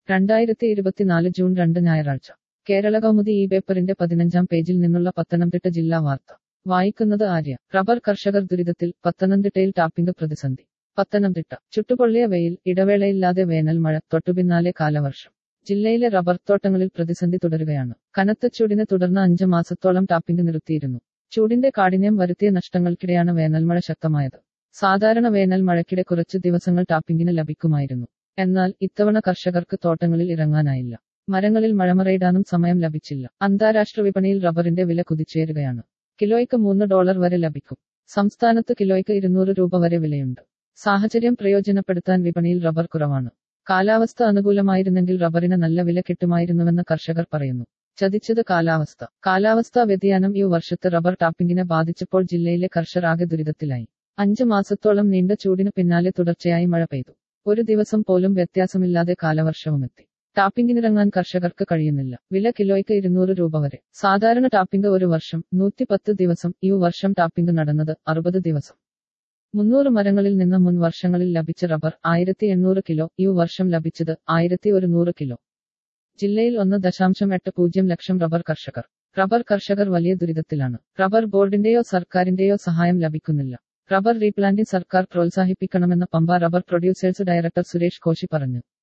രണ്ടായിരത്തി ഇരുപത്തിനാല് ജൂൺ രണ്ട് ഞായറാഴ്ച കേരള കൗമുദി ഈ പേപ്പറിന്റെ പതിനഞ്ചാം പേജിൽ നിന്നുള്ള പത്തനംതിട്ട ജില്ലാ വാർത്ത വായിക്കുന്നത് ആര്യ റബ്ബർ കർഷകർ ദുരിതത്തിൽ പത്തനംതിട്ടയിൽ ടാപ്പിംഗ് പ്രതിസന്ധി പത്തനംതിട്ട ചുട്ടുപൊള്ളിയ വെയിൽ ഇടവേളയില്ലാതെ വേനൽ മഴ തൊട്ടുപിന്നാലെ കാലവർഷം ജില്ലയിലെ റബ്ബർ തോട്ടങ്ങളിൽ പ്രതിസന്ധി തുടരുകയാണ് കനത്ത ചൂടിനെ തുടർന്ന് അഞ്ച് മാസത്തോളം ടാപ്പിംഗ് നിർത്തിയിരുന്നു ചൂടിന്റെ കാഠിന്യം വരുത്തിയ നഷ്ടങ്ങൾക്കിടെയാണ് വേനൽമഴ ശക്തമായത് സാധാരണ വേനൽ മഴയ്ക്കിടെ കുറച്ച് ദിവസങ്ങൾ ടാപ്പിംഗിന് ലഭിക്കുമായിരുന്നു എന്നാൽ ഇത്തവണ കർഷകർക്ക് തോട്ടങ്ങളിൽ ഇറങ്ങാനായില്ല മരങ്ങളിൽ മഴമറയിടാനും സമയം ലഭിച്ചില്ല അന്താരാഷ്ട്ര വിപണിയിൽ റബ്ബറിന്റെ വില കുതിച്ചേരുകയാണ് കിലോയ്ക്ക് മൂന്ന് ഡോളർ വരെ ലഭിക്കും സംസ്ഥാനത്ത് കിലോയ്ക്ക് ഇരുന്നൂറ് രൂപ വരെ വിലയുണ്ട് സാഹചര്യം പ്രയോജനപ്പെടുത്താൻ വിപണിയിൽ റബ്ബർ കുറവാണ് കാലാവസ്ഥ അനുകൂലമായിരുന്നെങ്കിൽ റബ്ബറിന് നല്ല വില കിട്ടുമായിരുന്നുവെന്ന് കർഷകർ പറയുന്നു ചതിച്ചത് കാലാവസ്ഥ കാലാവസ്ഥാ വ്യതിയാനം ഈ വർഷത്തെ റബ്ബർ ടാപ്പിംഗിനെ ബാധിച്ചപ്പോൾ ജില്ലയിലെ കർഷകർ ആകെ ദുരിതത്തിലായി അഞ്ച് മാസത്തോളം നീണ്ട ചൂടിന് പിന്നാലെ തുടർച്ചയായി മഴ പെയ്തു ഒരു ദിവസം പോലും വ്യത്യാസമില്ലാതെ കാലവർഷവുമെത്തി ടാപ്പിംഗിനിറങ്ങാൻ കർഷകർക്ക് കഴിയുന്നില്ല വില കിലോയ്ക്ക് ഇരുന്നൂറ് രൂപ വരെ സാധാരണ ടാപ്പിംഗ് ഒരു വർഷം നൂറ്റിപ്പത്ത് ദിവസം ഈ വർഷം ടാപ്പിംഗ് നടന്നത് അറുപത് ദിവസം മുന്നൂറ് മരങ്ങളിൽ നിന്ന് മുൻ വർഷങ്ങളിൽ ലഭിച്ച റബ്ബർ ആയിരത്തി എണ്ണൂറ് കിലോ ഈ വർഷം ലഭിച്ചത് ആയിരത്തി ഒരുന്നൂറ് കിലോ ജില്ലയിൽ ഒന്ന് ദശാംശം എട്ട് പൂജ്യം ലക്ഷം റബ്ബർ കർഷകർ റബ്ബർ കർഷകർ വലിയ ദുരിതത്തിലാണ് റബ്ബർ ബോർഡിന്റെയോ സർക്കാരിന്റെയോ സഹായം ലഭിക്കുന്നില്ല റബ്ബർ റീപ്ലാന്റിംഗ് സർക്കാർ പ്രോത്സാഹിപ്പിക്കണമെന്ന് Pampa rubber producers director Suresh Koshy പറഞ്ഞു